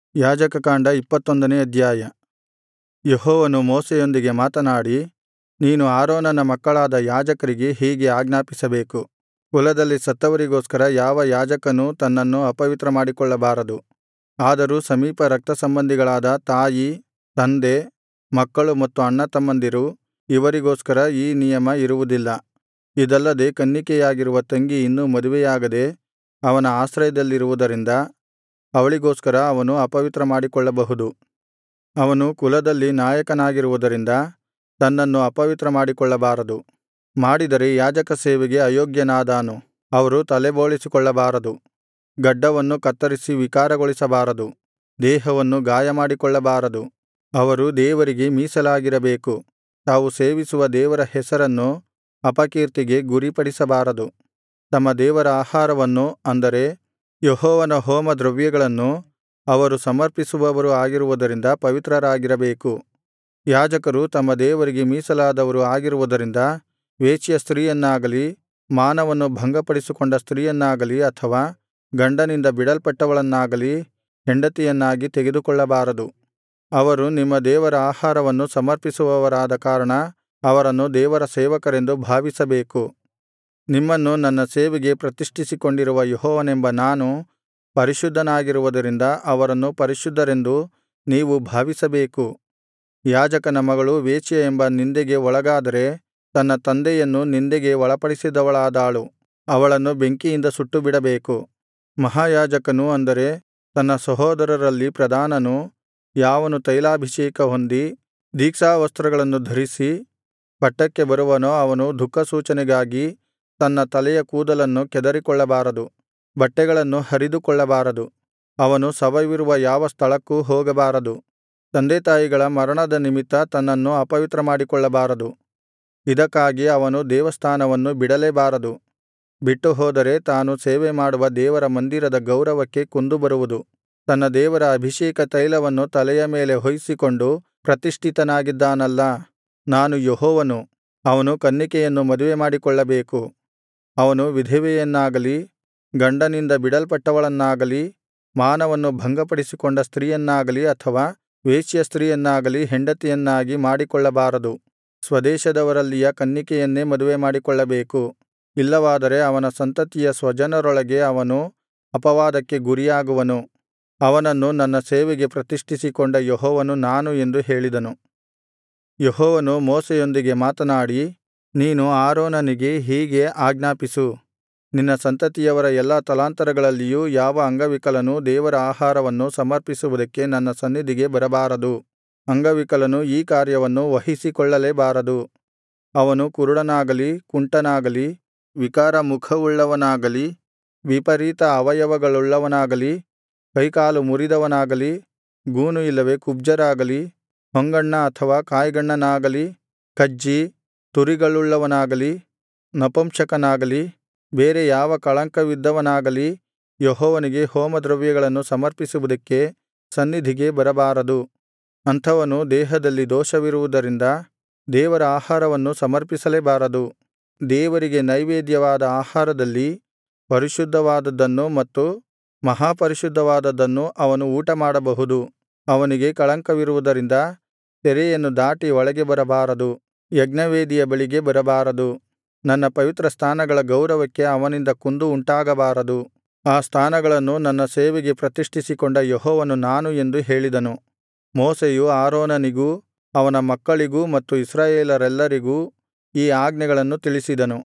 ಯಾಜಕಕಾಂಡ ಇಪ್ಪತ್ತೊಂದನೇ ಅಧ್ಯಾಯ ಯೆಹೋವನು ಮೋಶೆಯೊಂದಿಗೆ ಮಾತನಾಡಿ ನೀನು ಆರೋನನ ಮಕ್ಕಳಾದ ಯಾಜಕರಿಗೆ ಹೀಗೆ ಆಜ್ಞಾಪಿಸಬೇಕು ಕುಲದಲ್ಲಿ ಸತ್ತವರಿಗೋಸ್ಕರ ಯಾವ ಯಾಜಕನೂ ತನ್ನನ್ನು ಅಪವಿತ್ರಮಾಡಿಕೊಳ್ಳಬಾರದು ಆದರೂ ಸಮೀಪ ರಕ್ತಸಂಬಂಧಿಗಳಾದ ತಾಯಿ ತಂದೆ ಮಕ್ಕಳು ಮತ್ತು ಅಣ್ಣತಮ್ಮಂದಿರು ಇವರಿಗೋಸ್ಕರ ಈ ನಿಯಮ ಇರುವುದಿಲ್ಲ ಇದಲ್ಲದೆ ಕನ್ನಿಕೆಯಾಗಿರುವ ತಂಗಿ ಇನ್ನೂ ಮದುವೆಯಾಗದೆ ಅವನ ಆಶ್ರಯದಲ್ಲಿರುವುದರಿಂದ ಅವಳಿಗೋಸ್ಕರ ಅವನು ಅಪವಿತ್ರಮಾಡಿಕೊಳ್ಳಬಹುದು ಅವನು ಕುಲದಲ್ಲಿ ನಾಯಕನಾಗಿರುವುದರಿಂದ ತನ್ನನ್ನು ಅಪವಿತ್ರಮಾಡಿಕೊಳ್ಳಬಾರದು ಮಾಡಿದರೆ ಯಾಜಕ ಸೇವೆಗೆ ಅಯೋಗ್ಯನಾದಾನು ಅವರು ತಲೆಬೋಳಿಸಿಕೊಳ್ಳಬಾರದು ಗಡ್ಡವನ್ನು ಕತ್ತರಿಸಿ ವಿಕಾರಗೊಳಿಸಬಾರದು ದೇಹವನ್ನು ಗಾಯಮಾಡಿಕೊಳ್ಳಬಾರದು ಅವರು ದೇವರಿಗೆ ಮೀಸಲಾಗಿರಬೇಕು ತಾವು ಸೇವಿಸುವ ದೇವರ ಹೆಸರನ್ನು ಅಪಕೀರ್ತಿಗೆ ಗುರಿಪಡಿಸಬಾರದು ತಮ್ಮ ದೇವರ ಆಹಾರವನ್ನು ಅಂದರೆ ಯೆಹೋವನ ಹೋಮದ್ರವ್ಯಗಳನ್ನು ಅವರು ಸಮರ್ಪಿಸುವವರು ಆಗಿರುವುದರಿಂದ ಪವಿತ್ರರಾಗಿರಬೇಕು ಯಾಜಕರು ತಮ್ಮ ದೇವರಿಗೆ ಮೀಸಲಾದವರು ಆಗಿರುವುದರಿಂದ ವೇಶ್ಯ ಸ್ತ್ರೀಯನ್ನಾಗಲಿ ಮಾನವನ್ನು ಭಂಗಪಡಿಸಿಕೊಂಡ ಸ್ತ್ರೀಯನ್ನಾಗಲಿ ಅಥವಾ ಗಂಡನಿಂದ ಬಿಡಲ್ಪಟ್ಟವಳನ್ನಾಗಲಿ ಹೆಂಡತಿಯನ್ನಾಗಿ ತೆಗೆದುಕೊಳ್ಳಬಾರದು ಅವರು ನಿಮ್ಮ ದೇವರ ಆಹಾರವನ್ನು ಸಮರ್ಪಿಸುವವರಾದ ಕಾರಣ ಅವರನ್ನು ದೇವರ ಸೇವಕರೆಂದು ಭಾವಿಸಬೇಕು ನಿಮ್ಮನ್ನು ನನ್ನ ಸೇವೆಗೆ ಪ್ರತಿಷ್ಠಿಸಿಕೊಂಡಿರುವ ಯೆಹೋವನೆಂಬ ನಾನು ಪರಿಶುದ್ಧನಾಗಿರುವುದರಿಂದ ಅವರನ್ನು ಪರಿಶುದ್ಧರೆಂದು ನೀವು ಭಾವಿಸಬೇಕು ಯಾಜಕನ ಮಗಳು ವೇಶ್ಯೆ ಎಂಬ ನಿಂದೆಗೆ ಒಳಗಾದರೆ ತನ್ನ ತಂದೆಯನ್ನು ನಿಂದೆಗೆ ಒಳಪಡಿಸಿದವಳಾದಾಳು ಅವಳನ್ನು ಬೆಂಕಿಯಿಂದ ಸುಟ್ಟುಬಿಡಬೇಕು ಮಹಾಯಾಜಕನು ಅಂದರೆ ತನ್ನ ಸಹೋದರರಲ್ಲಿ ಪ್ರಧಾನನು ಯಾವನು ತೈಲಾಭಿಷೇಕ ಹೊಂದಿ ದೀಕ್ಷಾವಸ್ತ್ರಗಳನ್ನು ಧರಿಸಿ ಪಟ್ಟಕ್ಕೆ ಬರುವನೋ ಅವನು ದುಃಖಸೂಚನೆಗಾಗಿ ತನ್ನ ತಲೆಯ ಕೂದಲನ್ನು ಕೆದರಿಕೊಳ್ಳಬಾರದು ಬಟ್ಟೆಗಳನ್ನು ಹರಿದುಕೊಳ್ಳಬಾರದು ಅವನು ಶವವಿರುವ ಯಾವ ಸ್ಥಳಕ್ಕೂ ಹೋಗಬಾರದು ತಂದೆತಾಯಿಗಳ ಮರಣದ ನಿಮಿತ್ತ ತನ್ನನ್ನು ಅಪವಿತ್ರಮಾಡಿಕೊಳ್ಳಬಾರದು ಇದಕ್ಕಾಗಿ ಅವನು ದೇವಸ್ಥಾನವನ್ನು ಬಿಡಲೇಬಾರದು ಬಿಟ್ಟು ಹೋದರೆ ತಾನು ಸೇವೆಮಾಡುವ ದೇವರ ಮಂದಿರದ ಗೌರವಕ್ಕೆ ಕುಂದು ಬರುವುದು ತನ್ನ ದೇವರ ಅಭಿಷೇಕ ತೈಲವನ್ನು ತಲೆಯ ಮೇಲೆ ಹೊಯ್ಯಿಸಿಕೊಂಡು ಪ್ರತಿಷ್ಠಿತನಾಗಿದ್ದಾನಲ್ಲಾ ನಾನು ಯೆಹೋವನು ಅವನು ಕನ್ನಿಕೆಯನ್ನು ಮದುವೆಮಾಡಿಕೊಳ್ಳಬೇಕು ಅವನು ವಿಧವೆಯನ್ನಾಗಲಿ ಗಂಡನಿಂದ ಬಿಡಲ್ಪಟ್ಟವಳನ್ನಾಗಲಿ ಮಾನವನ್ನು ಭಂಗಪಡಿಸಿಕೊಂಡ ಸ್ತ್ರೀಯನ್ನಾಗಲಿ ಅಥವಾ ವೇಶ್ಯಸ್ತ್ರೀಯನ್ನಾಗಲಿ ಹೆಂಡತಿಯನ್ನಾಗಿ ಮಾಡಿಕೊಳ್ಳಬಾರದು ಸ್ವದೇಶದವರಲ್ಲಿಯ ಕನ್ನಿಕೆಯನ್ನೇ ಮದುವೆಮಾಡಿಕೊಳ್ಳಬೇಕು ಇಲ್ಲವಾದರೆ ಅವನ ಸಂತತಿಯ ಸ್ವಜನರೊಳಗೆ ಅವನು ಅಪವಾದಕ್ಕೆ ಗುರಿಯಾಗುವನು ಅವನನ್ನು ನನ್ನ ಸೇವೆಗೆ ಪ್ರತಿಷ್ಠಿಸಿಕೊಂಡ ಯೆಹೋವನು ನಾನು ಎಂದು ಹೇಳಿದನು ಯೆಹೋವನು ಮೋಶೆಯೊಂದಿಗೆ ಮಾತನಾಡಿ ನೀನು ಆರೋನನಿಗೆ ಹೀಗೆ ಆಜ್ಞಾಪಿಸು ನಿನ್ನ ಸಂತತಿಯವರ ಎಲ್ಲಾ ತಲಾಂತರಗಳಲ್ಲಿಯೂ ಯಾವ ಅಂಗವಿಕಲನೂ ದೇವರ ಆಹಾರವನ್ನು ಸಮರ್ಪಿಸುವುದಕ್ಕೆ ನನ್ನ ಸನ್ನಿಧಿಗೆ ಬರಬಾರದು ಅಂಗವಿಕಲನು ಈ ಕಾರ್ಯವನ್ನು ವಹಿಸಿಕೊಳ್ಳಲೇಬಾರದು ಅವನು ಕುರುಡನಾಗಲಿ ಕುಂಟನಾಗಲಿ ವಿಕಾರ ಮುಖವುಳ್ಳವನಾಗಲಿ ವಿಪರೀತ ಅವಯವಗಳುಳ್ಳವನಾಗಲಿ ಕೈಕಾಲು ಮುರಿದವನಾಗಲಿ ಗೂನು ಇಲ್ಲವೆ ಕುಬ್ಜರಾಗಲಿ ಹೊಂಗಣ್ಣ ಅಥವಾ ಕಾಯ್ಗಣ್ಣನಾಗಲಿ ಕಜ್ಜಿ ತುರಿಗಳುಳ್ಳವನಾಗಲಿ ನಪುಂಸಕನಾಗಲಿ ಬೇರೆ ಯಾವ ಕಳಂಕವಿದ್ದವನಾಗಲಿ ಯೆಹೋವನಿಗೆ ಹೋಮದ್ರವ್ಯಗಳನ್ನು ಸಮರ್ಪಿಸುವುದಕ್ಕೆ ಸನ್ನಿಧಿಗೆ ಬರಬಾರದು ಅಂಥವನು ದೇಹದಲ್ಲಿ ದೋಷವಿರುವುದರಿಂದ ದೇವರ ಆಹಾರವನ್ನು ಸಮರ್ಪಿಸಲೇಬಾರದು ದೇವರಿಗೆ ನೈವೇದ್ಯವಾದ ಆಹಾರದಲ್ಲಿ ಪರಿಶುದ್ಧವಾದದ್ದನ್ನು ಮತ್ತು ಮಹಾಪರಿಶುದ್ಧವಾದದ್ದನ್ನು ಅವನು ಊಟಮಾಡಬಹುದು ಅವನಿಗೆ ಕಳಂಕವಿರುವುದರಿಂದ ತೆರೆಯನ್ನು ದಾಟಿ ಒಳಗೆ ಬರಬಾರದು ಯಜ್ಞವೇದಿಯ ಬಳಿಗೆ ಬರಬಾರದು ನನ್ನ ಪವಿತ್ರ ಸ್ಥಾನಗಳ ಗೌರವಕ್ಕೆ ಅವನಿಂದ ಕುಂದು ಉಂಟಾಗಬಾರದು ಆ ಸ್ಥಾನಗಳನ್ನು ನನ್ನ ಸೇವೆಗೆ ಪ್ರತಿಷ್ಠಿಸಿಕೊಂಡ ಯೆಹೋವನು ನಾನು ಎಂದು ಹೇಳಿದನು ಮೋಶೆಯು ಆರೋನನಿಗೂ ಅವನ ಮಕ್ಕಳಿಗೂ ಮತ್ತು ಇಸ್ರಾಯೇಲರೆಲ್ಲರಿಗೂ ಈ ಆಜ್ಞೆಗಳನ್ನು ತಿಳಿಸಿದನು